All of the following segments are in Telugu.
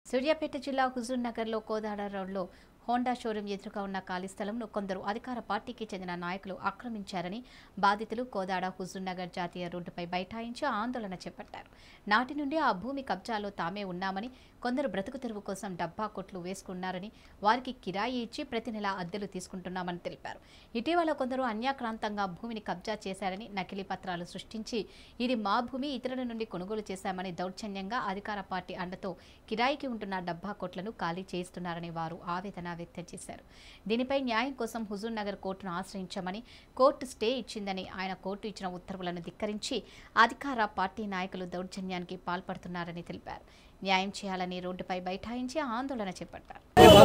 సూర్యాపేట జిల్లా హుజూర్ నగర్లో కోదాడ రోడ్లో హోండా షోరూం ఎదురుగా ఉన్న ఖాళీ స్థలంను కొందరు అధికార పార్టీకి చెందిన నాయకులు ఆక్రమించారని బాధితులు కోదాడ హుజూర్ నగర్ జాతీయ రోడ్డుపై బైఠాయించి ఆందోళన చేపట్టారు నాటి నుండి ఆ భూమి కబ్జాలో తామే ఉన్నామని కొందరు బ్రతుకు తెరువు కోసం డబ్బా కొట్లు వేసుకున్నారని వారికి కిరాయి ఇచ్చి ప్రతి నెల అద్దెలు తీసుకుంటున్నామని తెలిపారు ఇటీవల కొందరు అన్యాక్రాంతంగా భూమిని కబ్జా చేశారని నకిలీ పత్రాలు సృష్టించి ఇది మా భూమి ఇతరుల నుండి కొనుగోలు చేశామని దౌర్జన్యంగా అధికార పార్టీ అండతో కిరాయికి ఉంటున్న డబ్బా కొట్లను ఖాళీ చేయిస్తున్నారని వారు ఆవేదన వ్యక్తం చేశారు దీనిపై న్యాయం కోసం హుజూర్ నగర్ కోర్టును ఆశ్రయించామని కోర్టు స్టే ఇచ్చిందని ఆయన కోర్టు ఇచ్చిన ఉత్తర్వులను ధిక్కరించి అధికార పార్టీ నాయకులు దౌర్జన్యానికి పాల్పడుతున్నారని తెలిపారు న్యాయం చేయాలని రోడ్డుపై బైఠాయించి ఆందోళన చేపట్టారు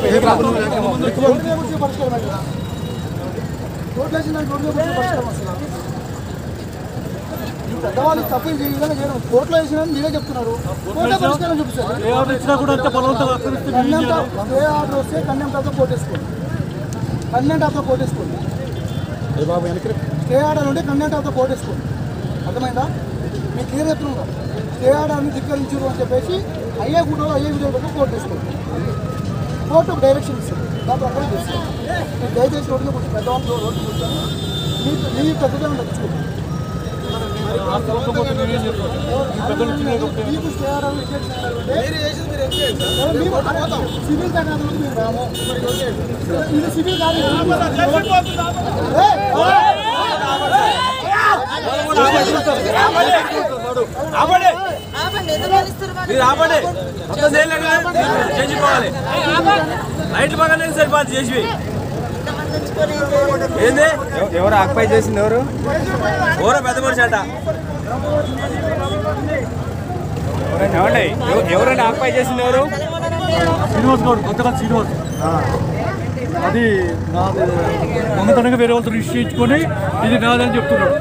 పెద్దవాళ్ళు తప్పులు ఈ విధంగా చేయడం కోర్టులో వేసిన మీరే చెప్తున్నారు కోర్టులో పరిష్కారం చూపిస్తారు ఏ ఆర్డర్ ఇచ్చినా కూడా అంతే బలవంతంగా ఆక్రమిస్తే మేము ఏం కన్నం చేయాలి? ఏ ఆర్డర్ వస్తే కన్నం టాప్లో కోటేసుకోండి కన్నం టాప్లో కోటేసుకోండి స్టే ఆర్డర్ ఉంటే కన్నం టాప్లో కోటేసుకోండి అర్థమైందా మీకు క్లియర్ చెప్తున్నాం స్టే ఆర్డర్ని ధిక్కరించారు అని చెప్పేసి అయ్యే ఫోటోలు అయ్యే వీడియో పెట్టి కోర్టు వేసుకోండి కోర్టు డైరెక్షన్ ఇస్తుంది దాని ప్రకారం చేస్తుంది మీరు దయచేసి రోడ్డు కొంచెం పెద్దవాళ్ళు రోడ్డు కూర్చొని మీకు మీ పెద్దగా తెచ్చుకోండి ఆ స్థలంతో పోతే మేము ఏం చేస్తాం? ఈ పెద్దలు ఇచ్చినా ఒకటే. మీకు స్టే ఆర్డర్ రిజెక్షన్ ఆర్డర్ ఉంటే సివిల్ తగాదాలకు మేము రాము ఇది సివిల్ కాదు ఏయ్! మీరు ఆపండి మొత్తం చేయలేక చేసిపోవాలి లైట్లు పక్కన సరిపోతుంది చేసి ఏంది ఎవరు ఆక్పై చేసింది ఎవరు ఊర పెద్ద మనిషి అంట ఏమండి ఎవ- ఎవరండి ఆక్పై చేసింది ఎవరు శ్రీనివాస్ గౌడ్ కొత్తగా శ్రీనివాస్ అది నాది దొంగతనంగా వేరే వాళ్ళతో రిజిస్టర్ చేయించుకొని ఇది నాదని చెప్తున్నాడు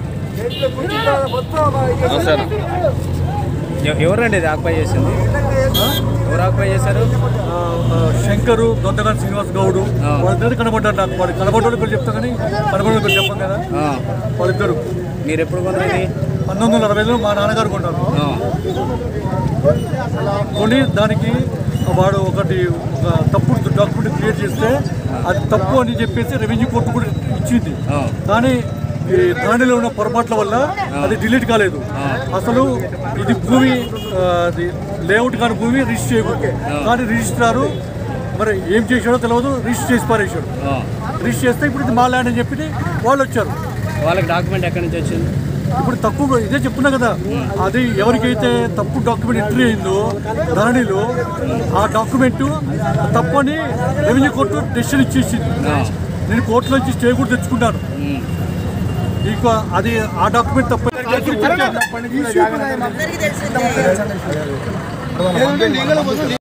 ఎవ- ఎవరండి ఇది ఆక్పై చేసింది ఎవరు ఆక్పై చేశారు ఆ, ఆ, శంకరు దొంతగాని శ్రీనివాస్ గౌడు వాళ్ళిద్దరు కనబడ్డారు నాకు వాడు కనబడ్డ పేరు చెప్తా కానీ కనబడ్డ పేరు చెప్పం కదా ఆ, వాళ్ళిద్దరు మీరు ఎప్పుడు కొన్నది పంతొమ్మిది వందల అరవైలో మా నాన్నగారు కొన్నారు ఆ, కొని దానికి వాడు ఒకటి ఒక తప్పుడు డాక్యుమెంట్ క్రియేట్ చేస్తే అది తప్పు అని చెప్పేసి రెవెన్యూ కోర్టు కూడా ఇచ్చింది ఆ. కానీ ఈ దానిలో ఉన్న పొరపాట్ల వల్ల అది డిలీట్ కాలేదు అసలు ఇది భూమి ఆ, అది లేఅవుట్ కాని భూమి రిజిస్టర్ చేయకూడదు కానీ రిజిస్ట్రారు మరి ఏం చేశాడో తెలియదు రిజిస్టర్ చేసి పారేశాడు ఆ. రిజిస్టర్ చేస్తే ఇప్పుడు ఇది మా ల్యాండ్ అని చెప్పి వాళ్ళు వచ్చారు వాళ్ళకి డాక్యుమెంట్ ఎక్కడి నుంచి వచ్చింది ఇప్పుడు తక్కువ ఇదే చెప్తున్నా కదా అది ఎవరికైతే తప్పు డాక్యుమెంట్ ఎంట్రీ అయిందో ధరణిలో ఆ డాక్యుమెంట్ తప్పని రెవెన్యూ కోర్టు డెసిషన్ ఇచ్చేసింది నేను కోర్టు నుంచి స్టే కూడా తెచ్చుకున్నాను ఇక అది ఆ డాక్యుమెంట్ తప్ప ఏదంటే లీగల్ కోసం